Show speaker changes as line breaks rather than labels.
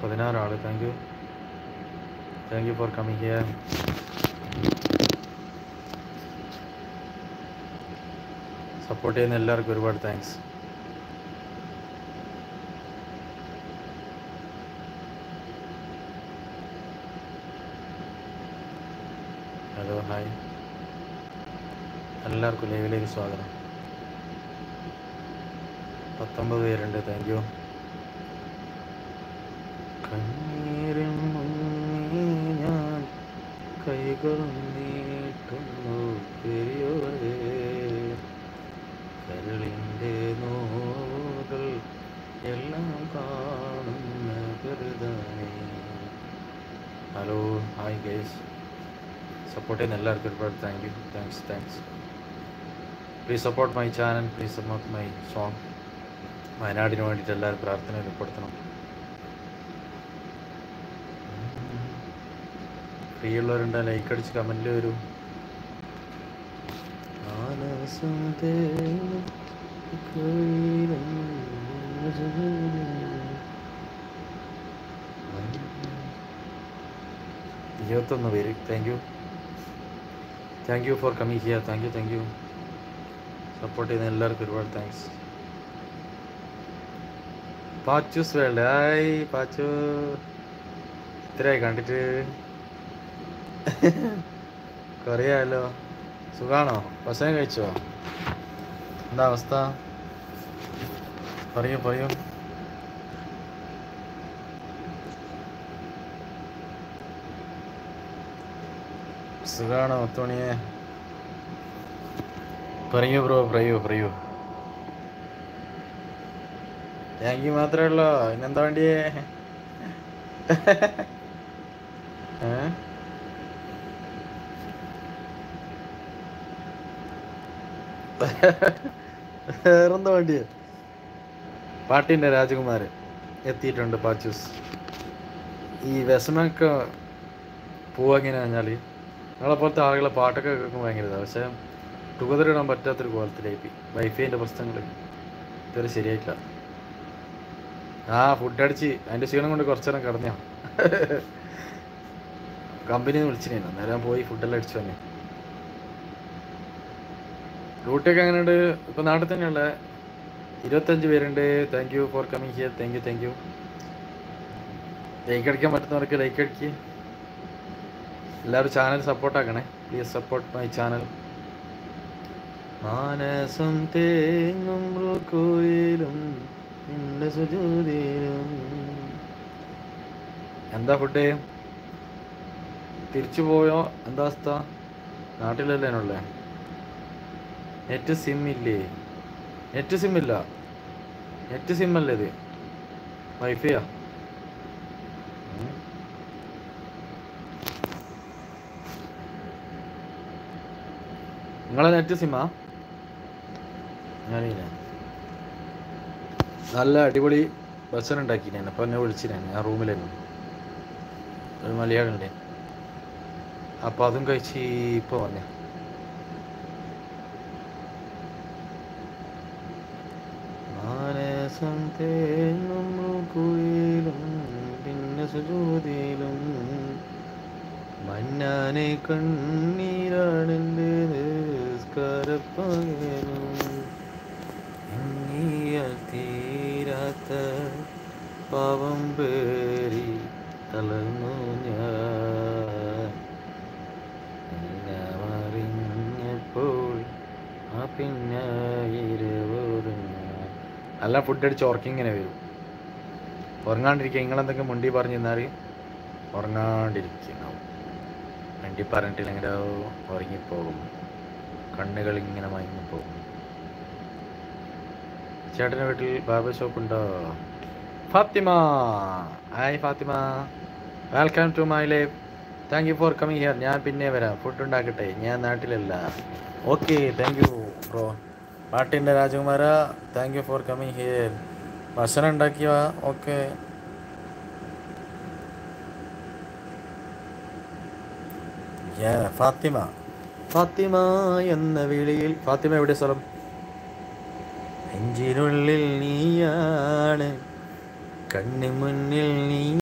പതിനാറ് ആള് thank you thank you for coming here support ചെയ്യുന്ന എല്ലാവർക്കും ഒരുപാട് താങ്ക്സ് ഹലോ ഹായ് എല്ലാവർക്കും ലൈവിലേക്ക് സ്വാഗതം പത്തൊമ്പത് പേരുണ്ട് താങ്ക് യു കണ്ണീരിൽ മുങ്ങി ഞാൻ കൈകൾ നീട്ടുന്നു പെരിയോരേ കരളിൻ്റെ നോകൾ എല്ലാം കാണുന്ന കരുതാനേ ഹലോ ഹായ് ഗൈസ് സപ്പോർട്ട് ചെയ്യുന്ന എല്ലാവർക്കും ഒരുപാട് thank you thanks thanks please support my channel please support my song വയനാടിന് വേണ്ടിയിട്ട് എല്ലാവരും പ്രാർത്ഥന ഉൾപ്പെടുത്തണം ഫ്രീ ഉള്ളവരുണ്ട് ലൈക്ക് അടിച്ച് കമൻറ്റിൽ വരൂ മാനസം തേടും കയ്യിലും ഇരുപത്തൊന്ന് പേര് thank you thank you for coming here thank you thank you support ചെയ്യുന്ന എല്ലാവർക്കും ഒരുപാട് thanks Pachus world hi Pachu ഇത്രയായി കണ്ടിട്ട് കുറയാലോ സുഖാണോ ഭക്ഷണം കഴിച്ചോ എന്താ അവസ്ഥ പറയൂ പറയൂ സുഖാണോ മുത്തോണിയെ പറയൂ ബ്രോ പറയൂ പറയൂ താങ്ക് യു മാത്രമേ ഉള്ളോ ഇന്നെന്താ വേണ്ടിയേ ഏ വേറെന്താ വേണ്ടിയേ പാട്ടിൻ്റെ രാജകുമാരൻ എത്തിയിട്ടുണ്ട് പാച്ചൂസ് ഈ വിഷമൊക്കെ പോവാ എങ്ങനെ പറഞ്ഞാൽ ഞങ്ങളെ പോലത്തെ ആളുകളെ പാട്ടൊക്കെ കേൾക്കുമ്പോൾ ഭയങ്കര ഇതാണ് പക്ഷേ ടുഗദർ ഇടാൻ പറ്റാത്തൊരു കോലത്തിലേക്ക് വൈഫൈൻ്റെ പ്രശ്നങ്ങൾ ഇതുവരെ ശരിയായിട്ടില്ല ആ ഫുഡ് അടിച്ച് അതിൻ്റെ ക്ഷീണം കൊണ്ട് കുറച്ച് നേരം കിടന്നോ കമ്പനിയിൽ നിന്ന് വിളിച്ചിരുന്നു അന്നേരം പോയി ഫുഡെല്ലാം അടിച്ചു വന്നേ ഡ്യൂട്ടിയൊക്കെ എങ്ങനെയുണ്ട് ഇപ്പം നാട്ടിൽ തന്നെയുള്ള ഇരുപത്തഞ്ച് പേരുണ്ട് thank you for coming here thank you thank you like അടിക്കാൻ പറ്റുന്നവർക്ക് ലൈക്ക് അടിക്കുക എല്ലാവരും ചാനൽ സപ്പോർട്ടാക്കണേ പ്ലീസ് സപ്പോർട്ട് മൈ ചാനൽ മാനസം തേങ്ങും കോയിലും നിന്റെ സുജൂതിയിലും എന്താ ഫുഡ് തിരിച്ചു പോയോ എന്താ അവസ്ഥ നാട്ടിലല്ലേ ഉള്ളേ നെറ്റ് സിം ഇല്ലേ നെറ്റ് സിം ഇല്ല നെറ്റ് സിം അല്ലേ ഇത് വൈഫൈയാ ഉം. നിങ്ങളെ നെറ്റ് സിമ്മാ ഞാനില്ല നല്ല അടിപൊളി ഭക്ഷണം ഉണ്ടാക്കിയിരുന്നു അപ്പോൾ എന്നെ വിളിച്ചിരുന്നു ഞാൻ റൂമിലായിരുന്നു ഒരു മലയാളുണ്ട് അപ്പോൾ അതും കഴിച്ച് ഇപ്പോൾ വന്നേ മാനസം തേങ്ങും കുയിലും പിന്നെ സുജൂതിയിലും മന്നാനെ കണ്ണീരാണെൻ്റെ നിസ്കാരപ്പകലും എണ്ണിയാൽ തീരാത്ത പാവം പേരി തളർന്നു ഞാൻ എല്ലാം അറിഞ്ഞപ്പോൾ ആ പിന്നെ ഇരുവറുങ്ങ നല്ല ഫുഡ് അടിച്ച് ഉറക്കിങ്ങനെ വരും ഉറങ്ങാണ്ടിരിക്കുക നിങ്ങളെന്തൊക്കെ മുണ്ടി പറഞ്ഞു തന്നാൽ ഉറങ്ങാണ്ടിരിക്കണം വണ്ടി പറഞ്ഞിട്ടില്ലെങ്കിൽ ഉറങ്ങിപ്പോകും കണ്ണുകൾ ഇങ്ങനെ മയങ്ങിപ്പോകും ചേട്ടൻ്റെ വീട്ടിൽ ബാർബർ ഷോപ്പ് ഉണ്ടോ Fathima hi Fathima welcome to my life thank you for coming here ഞാൻ പിന്നെ വരാം ഫുഡ് ഉണ്ടാക്കട്ടെ ഞാൻ നാട്ടിലല്ല ഓക്കെ താങ്ക് യു ബ്രോ പാട്ടിൻ്റെ രാജകുമാര thank you for coming here ഭക്ഷണം ഉണ്ടാക്കിയ ഓക്കെ ഫാത്തിമ ഫാത്തിമ എന്ന വിളിയിൽ ഫാത്തിമ എവിടെ സ്ഥലം നെഞ്ചിനുള്ളിൽ നീയാണ് കണ്ണു മുന്നിൽ നീ